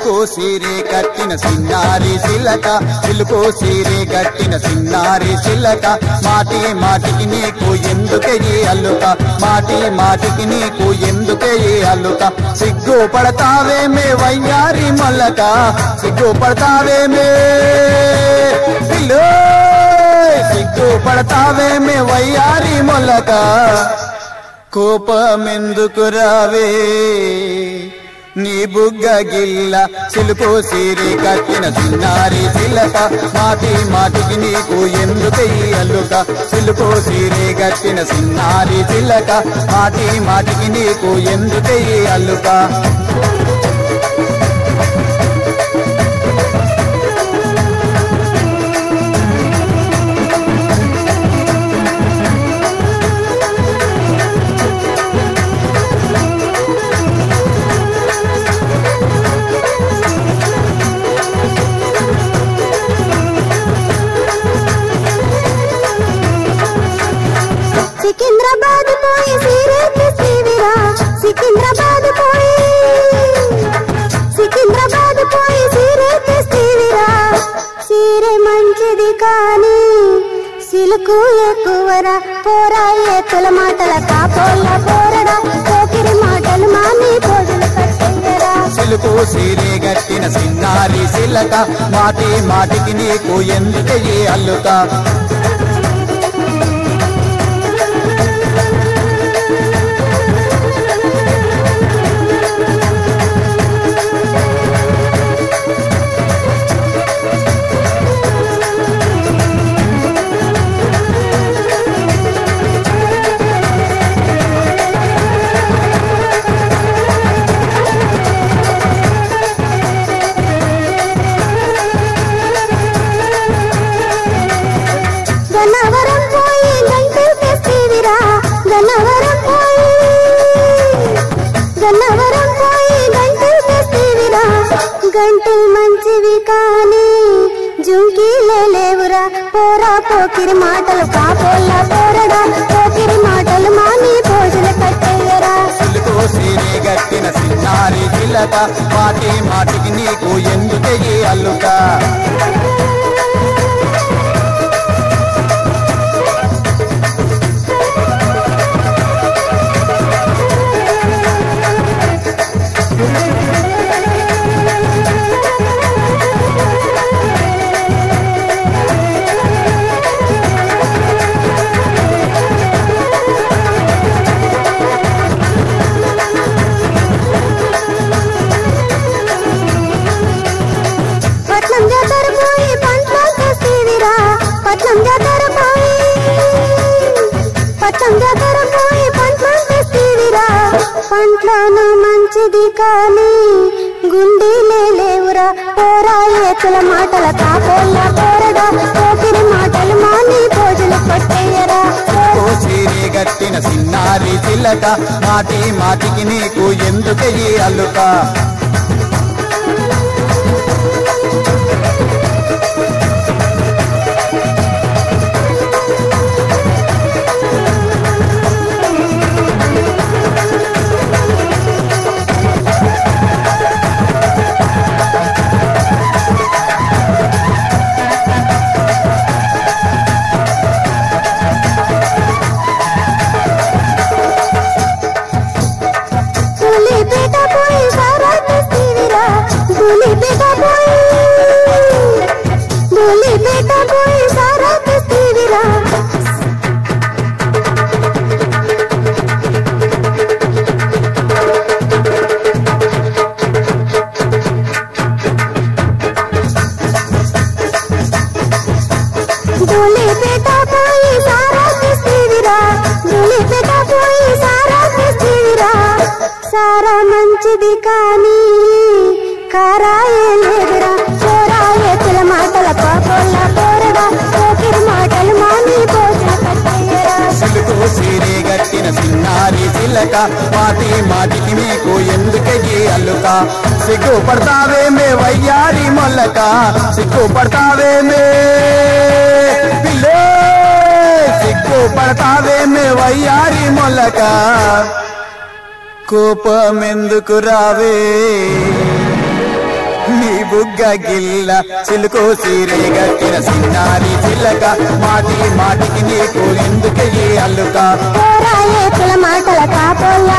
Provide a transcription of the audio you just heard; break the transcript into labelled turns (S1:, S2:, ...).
S1: silk సీరే కట్టిన సిన్నారి సిలక silk సీరే కట్టిన సిన్నారి సిలక మాటి మాటికి నీకు ఎందుకే ఈ అల్లుక మాటి మాటికి నీకు ఎందుకే ఈ అల్లుక సిగ్గు పడతావేమే వయ్యారి మొల్లక సిగ్గు పడతావేమే పిల్లో సిగ్గు పడతావేమే వయ్యారి మొల్లక కోపమెందుకు రావే నీ బుగ్గ గిల్ల సిలుకు సీరి కట్టిన సిన్నారి సిలక మాటి మాటికి నీకు ఎందుకు ఈ అల్లుక సిలుకు సీరి కట్టిన సిన్నారి సిలక మాటి మాటికి నీకు ఎందుకు ఈ అల్లుక
S2: సికింద్రాబాద్ పోయి సీరేకి శ్రీవిరా సికింద్రాబాద్ పోయి సికింద్రాబాద్ పోయి సీరేకి శ్రీవిరా సీరే మంచిది కానీ సిలుకు ఎక్కువరా పోరా ఏతుల మాటల కాపోళ్ళ పోరడా పోకిరి మాటలు మాని పోజులు కట్టయ్యరా
S1: సిలుకు సీరే గట్టిన సిన్నారి సిలక మాటి మాటికి నీకు ఎందుకు ఈ అల్లుక
S2: గన్నవరం పోయి గంటలు తెస్తీవిరా గన్నవరం పోయి గన్నవరం పోయి గంటలు తెస్తీవిరా గంటలు మంచివి కానీ జుంకీలే లేవురా పోరా పోకిరి మాటలు కాపోళ్ళ పోరడా పోకిరి మాటలు మాని భోజన కట్టయ్యరా
S1: సిలుకు సీరే గట్టిన సిన్నారి సిలక మాటి మాటికి నీకు ఎందుకు ఈ అల్లుక
S2: పట్నం జాతర పోయి పంట్లో తెస్తీవిరా పట్నం జాతర పోయి పట్నం జాతర పోయి పంట్లో తెస్తీవిరా పంట్లోనూ మంచిది కానీ గుండీలే లేవురా పోరా ఏతుల మాటల కాపోళ్ళ పోరడా పోకిరి మాటలు మాని భోజన కొట్టేయరా
S1: సిలుకు సీరే గట్టిన సిన్నారి సిలక మాటి మాటికి నీకు ఎందుకు ఈ అల్లుక
S2: ధూళిపేట పోయి సారా తెస్తీవిరా ధూళిపేట పోయి ధూళిపేట పోయి సారా తెస్తీవిరా ధూళిపేట పోయి సారా తెస్తీవిరా ధూళిపేట పోయి సారా తెస్తీవిరా సారా మంచిది కానీ కారాయే లేదురా పోరాయే పిల్ల మాటల పాపల్ల పోరడా పోకిరి మాటలు మాని భోజన కట్టయ్యరా
S1: సిలుకు సీరే గట్టిన సిన్నారి సిలక మాటి మాటికి నీకు ఎందుకు ఈ అల్లుక సిగ్గు పడతావేమే వయ్యారి మొల్లక సిగ్గు పడతావేమే పిల్లే సిగ్గు పడతావేమే వయ్యారి మొల్లక కోపమెందుకు రావే నీ బుగ్గ గిల్ల చిలుకు సీరే గట్టిన సిన్నారి చిల్లక మాటి మాటికి నీకు ఎందుకు ఈ అల్లుక
S2: పోరాయే కుల మాటల కాపోళ్ళ